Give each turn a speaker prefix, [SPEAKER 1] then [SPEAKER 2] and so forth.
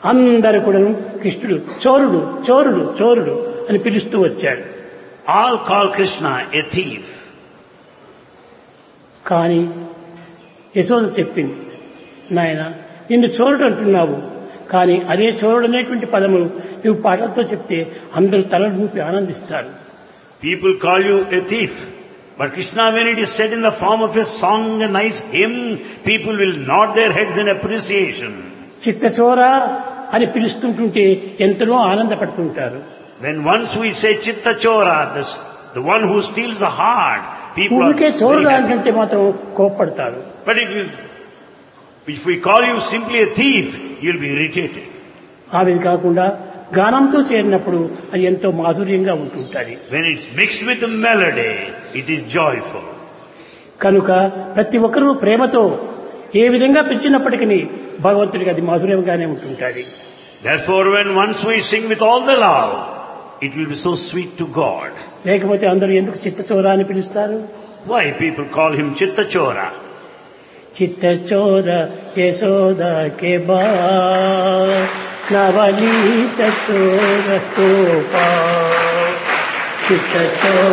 [SPEAKER 1] అందరు కూడా కృష్ణుడు చోరుడు చోరుడు చోరుడు అని పిలుస్తూ వచ్చాడు
[SPEAKER 2] All call Krishna a thief.
[SPEAKER 1] కానీ యశోద చెప్పింది నాయన నిన్ను చోరుడు అంటున్నావు కానీ అదే చోరుడు అనేటువంటి పదము నువ్వు పాటలతో చెప్తే అందరూ తలలు ఊపి ఆనందిస్తారు
[SPEAKER 2] People call you a thief. But Krishna, when it is said in the form of a song, a nice hymn, people will nod their heads in appreciation.
[SPEAKER 1] చిత్తచోర అని పిలుస్తుంటుంటే ఎంతనో ఆనందపడుతుంటారు
[SPEAKER 2] When once we say Chitta Chora, this, the one who steals the heart, people are
[SPEAKER 1] ఊరికే
[SPEAKER 2] very
[SPEAKER 1] చోరుడు
[SPEAKER 2] happy.
[SPEAKER 1] అంటే మాత్రం కోప్పడతారు
[SPEAKER 2] But if you, if we call you simply a thief, you'll be irritated.
[SPEAKER 1] ఆ విధి కాకుండా గానంతో చేరినప్పుడు అది ఎంతో మాధుర్యంగా ఉంటుంటుంది
[SPEAKER 2] When it's mixed with a melody, it is joyful.
[SPEAKER 1] కనుక ప్రతి ఒక్కరూ ప్రేమతో ఏ విధంగా పిలిచినప్పటికీ భగవంతుడికి అది మాధుర్యంగానే ఉంటుంటుంది
[SPEAKER 2] Therefore, when once we sing with all the love, it will be so sweet to God.
[SPEAKER 1] లేకపోతే అందరూ ఎందుకు చిత్తచోర అని పిలుస్తారు
[SPEAKER 2] Why people call him Chitta Chora?
[SPEAKER 1] చిత్తచోర Yashoda కే బా నవనీత చోర కోపా చిత్తచోర